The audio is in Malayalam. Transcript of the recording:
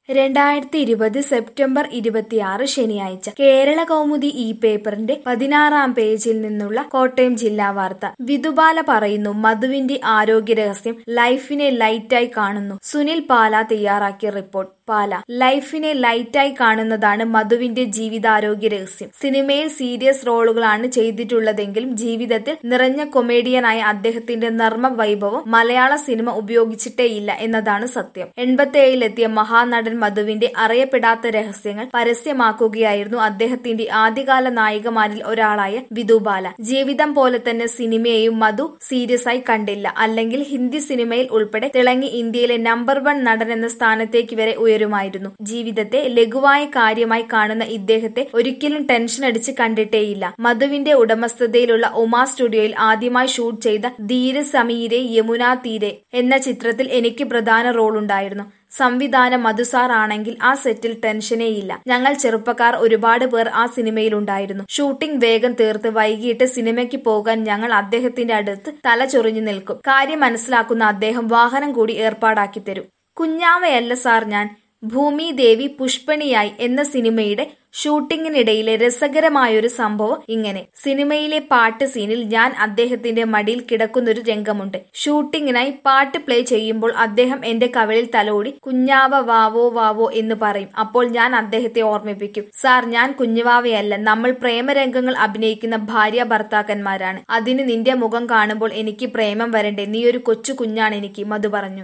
രണ്ടായിരത്തി ഇരുപത് സെപ്റ്റംബർ ഇരുപത്തിയാറ് ശനിയാഴ്ച കേരള കൗമുദി ഈ പേപ്പറിന്റെ പതിനാറാം പേജിൽ നിന്നുള്ള കോട്ടയം ജില്ലാ വാർത്ത വിധുബാല പറയുന്നു മധുവിന്റെ ആരോഗ്യ രഹസ്യം ലൈഫിനെ ലൈറ്റായി കാണുന്നു സുനിൽ പാല തയ്യാറാക്കിയ റിപ്പോർട്ട് പാല ലൈഫിനെ ലൈറ്റായി കാണുന്നതാണ് മധുവിന്റെ ജീവിതാരോഗ്യ രഹസ്യം സിനിമയിൽ സീരിയസ് റോളുകളാണ് ചെയ്തിട്ടുള്ളതെങ്കിലും ജീവിതത്തിൽ നിറഞ്ഞ കൊമേഡിയനായ അദ്ദേഹത്തിന്റെ നർമ്മ വൈഭവം മലയാള സിനിമ ഉപയോഗിച്ചിട്ടേയില്ല എന്നതാണ് സത്യം എൺപത്തിയേഴിലെത്തിയ മഹാനടൻ മധുവിന്റെ അറിയപ്പെടാത്ത രഹസ്യങ്ങൾ പരസ്യമാക്കുകയായിരുന്നു അദ്ദേഹത്തിന്റെ ആദ്യകാല നായികമാരിൽ ഒരാളായ വിധുബാല ജീവിതം പോലെ തന്നെ സിനിമയെയും മധു സീരിയസ് ആയി കണ്ടില്ല അല്ലെങ്കിൽ ഹിന്ദി സിനിമയിൽ ഉൾപ്പെടെ തിളങ്ങി ഇന്ത്യയിലെ നമ്പർ വൺ നടൻ എന്ന സ്ഥാനത്തേക്ക് വരെ ഉയരുമായിരുന്നു ജീവിതത്തെ ലഘുവായ കാര്യമായി കാണുന്ന ഇദ്ദേഹത്തെ ഒരിക്കലും ടെൻഷൻ അടിച്ച് കണ്ടിട്ടേയില്ല മധുവിന്റെ ഉടമസ്ഥതയിലുള്ള ഉമാ സ്റ്റുഡിയോയിൽ ആദ്യമായി ഷൂട്ട് ചെയ്ത ധീര സമീരെ യമുനാ തീരെ എന്ന ചിത്രത്തിൽ എനിക്ക് പ്രധാന റോൾ ഉണ്ടായിരുന്നു സംവിധാനം മധുസാർ ആണെങ്കിൽ ആ സെറ്റിൽ ടെൻഷനേയില്ല ഞങ്ങൾ ചെറുപ്പക്കാർ ഒരുപാട് പേർ ആ സിനിമയിലുണ്ടായിരുന്നു ഷൂട്ടിംഗ് വേഗം തീർത്ത് വൈകിട്ട് സിനിമയ്ക്ക് പോകാൻ ഞങ്ങൾ അദ്ദേഹത്തിന്റെ അടുത്ത് തല ചൊറിഞ്ഞു നിൽക്കും കാര്യം മനസ്സിലാക്കുന്ന അദ്ദേഹം വാഹനം കൂടി ഏർപ്പാടാക്കി തരും കുഞ്ഞാവയല്ല സാർ ഞാൻ ഭൂമി ദേവി പുഷ്പണിയായി എന്ന സിനിമയുടെ ഷൂട്ടിങ്ങിനിടയിലെ രസകരമായൊരു സംഭവം ഇങ്ങനെ സിനിമയിലെ പാട്ട് സീനിൽ ഞാൻ അദ്ദേഹത്തിന്റെ മടിയിൽ കിടക്കുന്നൊരു രംഗമുണ്ട് ഷൂട്ടിങ്ങിനായി പാട്ട് പ്ലേ ചെയ്യുമ്പോൾ അദ്ദേഹം എന്റെ കവിളിൽ തലോടി കുഞ്ഞാവ വാവോ വാവോ എന്ന് പറയും അപ്പോൾ ഞാൻ അദ്ദേഹത്തെ ഓർമ്മിപ്പിക്കും സാർ ഞാൻ കുഞ്ഞുവാവയല്ല നമ്മൾ പ്രേമരംഗങ്ങൾ അഭിനയിക്കുന്ന ഭാര്യ ഭർത്താക്കന്മാരാണ് അതിന് നിന്റെ മുഖം കാണുമ്പോൾ എനിക്ക് പ്രേമം വരണ്ടേ നീ ഒരു കൊച്ചു കുഞ്ഞാണ് എനിക്ക് മധു പറഞ്ഞു